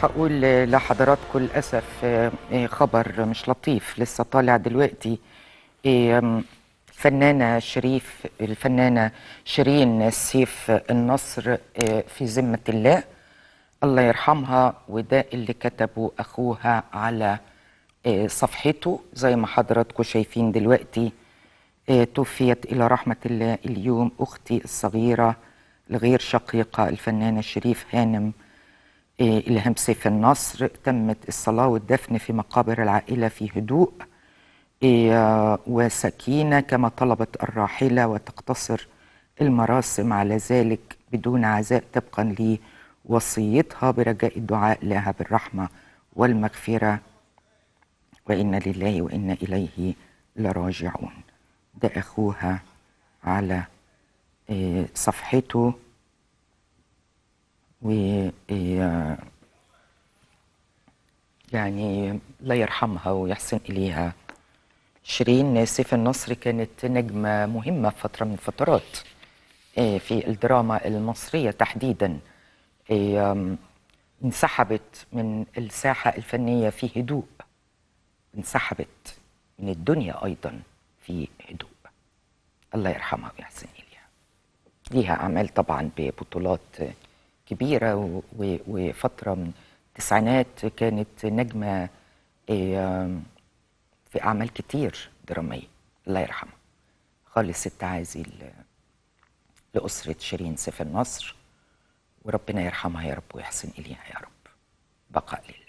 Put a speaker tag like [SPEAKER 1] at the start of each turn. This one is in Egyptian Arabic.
[SPEAKER 1] هقول لحضراتكم للأسف آه، آه، خبر مش لطيف لسه طالع دلوقتي آه، آم، الفنانة شريف الفنانة شيرين سيف النصر آه، في ذمة الله الله يرحمها وده اللي كتبه أخوها على آه، صفحته زي ما حضراتكم شايفين دلوقتي آه، توفيت إلى رحمة الله اليوم أختي الصغيرة الغير شقيقة الفنانة شريف هانم آه، إلهام سيف النصر تمت الصلاة والدفن في مقابر العائلة في هدوء آه، وسكينة كما طلبت الراحلة وتقتصر المراسم على ذلك بدون عزاء طبقا لوصيتها برجاء الدعاء لها بالرحمة والمغفرة وإنا لله وإنا إليه لراجعون ده أخوها على آه، صفحته و آه، يعني لا يرحمها ويحسن إليها شيرين سيف النصر كانت نجمة مهمة في فترة من الفترات آه، في الدراما المصرية تحديدا آه، آم، انسحبت من الساحة الفنية في هدوء انسحبت من الدنيا أيضا في هدوء الله يرحمها ويحسن إليها ليها أعمال طبعا ببطولات كبيرة و- و- وفترة من التسعينات كانت نجمة آه، في أعمال كتير درامية الله يرحمها خالص التعازي ل- لأسرة شيرين سيف النصر وربنا يرحمها يا رب ويحسن إليها يا رب بقاء لله